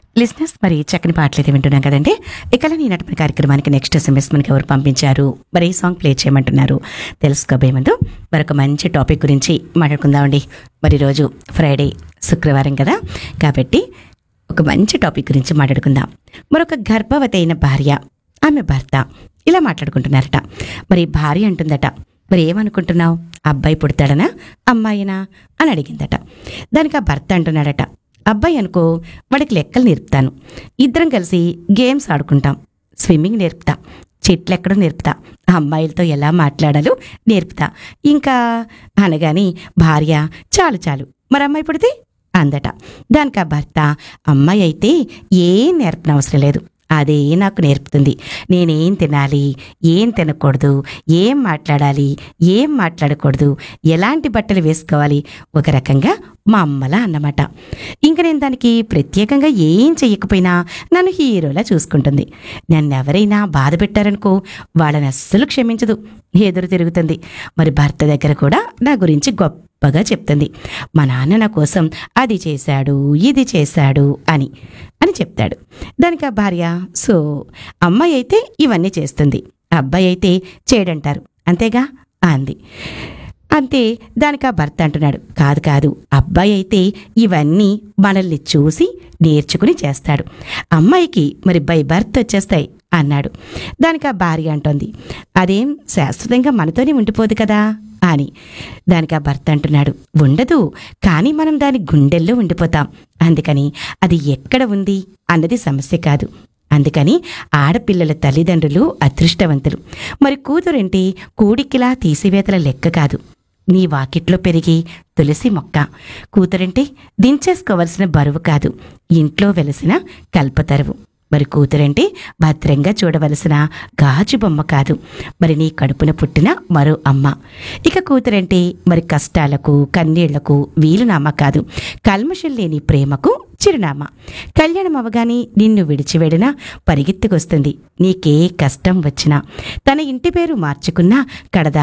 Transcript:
listeners మరి చక్కని పాటలు అయితే వింటున్నాం కదండి ఇక ఈ నటన కార్యక్రమానికి నెక్స్ట్ ఎస్ఎంఎస్ మనకి ఎవరు పంపించారు మరి ఈ సాంగ్ ప్లే చేయమంటున్నారు తెలుసుకోబోయే ముందు మరొక మంచి టాపిక్ గురించి మాట్లాడుకుందామండి మరి రోజు ఫ్రైడే శుక్రవారం కదా కాబట్టి ఒక మంచి టాపిక్ గురించి మాట్లాడుకుందాం మరొక గర్భవతి అయిన భార్య ఆమె భర్త ఇలా మాట్లాడుకుంటున్నారట మరి భార్య అంటుందట మరి ఏమనుకుంటున్నావు అబ్బాయి పుడతాడనా అమ్మాయినా అని అడిగిందట దానికి ఆ భర్త అంటున్నాడట అబ్బాయి అనుకో వాడికి లెక్కలు నేర్పుతాను ఇద్దరం కలిసి గేమ్స్ ఆడుకుంటాం స్విమ్మింగ్ నేర్పుతా చెట్లు ఎక్కడో నేర్పుతా అమ్మాయిలతో ఎలా మాట్లాడాలో నేర్పుతా ఇంకా అనగాని భార్య చాలు చాలు మరి అమ్మాయి పుడితే అందట దానికి ఆ భర్త అమ్మాయి అయితే ఏం నేర్పనవసరం లేదు అదే నాకు నేర్పుతుంది నేనేం తినాలి ఏం తినకూడదు ఏం మాట్లాడాలి ఏం మాట్లాడకూడదు ఎలాంటి బట్టలు వేసుకోవాలి ఒక రకంగా మా అమ్మలా అన్నమాట ఇంక నేను దానికి ప్రత్యేకంగా ఏం చెయ్యకపోయినా నన్ను హీరోలా చూసుకుంటుంది నన్ను ఎవరైనా బాధ పెట్టారనుకో వాళ్ళని అస్సలు క్షమించదు ఎదురు తిరుగుతుంది మరి భర్త దగ్గర కూడా నా గురించి గొప్పగా చెప్తుంది మా నాన్న నా కోసం అది చేశాడు ఇది చేశాడు అని అని చెప్తాడు దానికి ఆ భార్య సో అమ్మాయి అయితే ఇవన్నీ చేస్తుంది అబ్బాయి అయితే చేయడంటారు అంతేగా అంది అంతే దానికి ఆ భర్త అంటున్నాడు కాదు కాదు అబ్బాయి అయితే ఇవన్నీ మనల్ని చూసి నేర్చుకుని చేస్తాడు అమ్మాయికి మరి బై బర్త్ వచ్చేస్తాయి అన్నాడు దానికి ఆ భార్య అంటోంది అదేం శాశ్వతంగా మనతోనే ఉండిపోదు కదా అని దానికి ఆ భర్త అంటున్నాడు ఉండదు కానీ మనం దాని గుండెల్లో ఉండిపోతాం అందుకని అది ఎక్కడ ఉంది అన్నది సమస్య కాదు అందుకని ఆడపిల్లల తల్లిదండ్రులు అదృష్టవంతులు మరి కూతురేంటి కూడికిలా తీసివేతల లెక్క కాదు నీ వాకిట్లో పెరిగి తులసి మొక్క కూతురంటే దించేసుకోవలసిన బరువు కాదు ఇంట్లో వెలసిన కల్పతరువు మరి కూతురంటే భద్రంగా చూడవలసిన గాజు బొమ్మ కాదు మరి నీ కడుపున పుట్టిన మరో అమ్మ ఇక కూతురంటే మరి కష్టాలకు కన్నీళ్లకు వీలునామా కాదు కల్మషం లేని ప్రేమకు చిరునామా కళ్యాణం అవగానే నిన్ను విడిచివెడినా పరిగెత్తుకొస్తుంది నీకే కష్టం వచ్చినా తన ఇంటి పేరు మార్చుకున్నా కడదా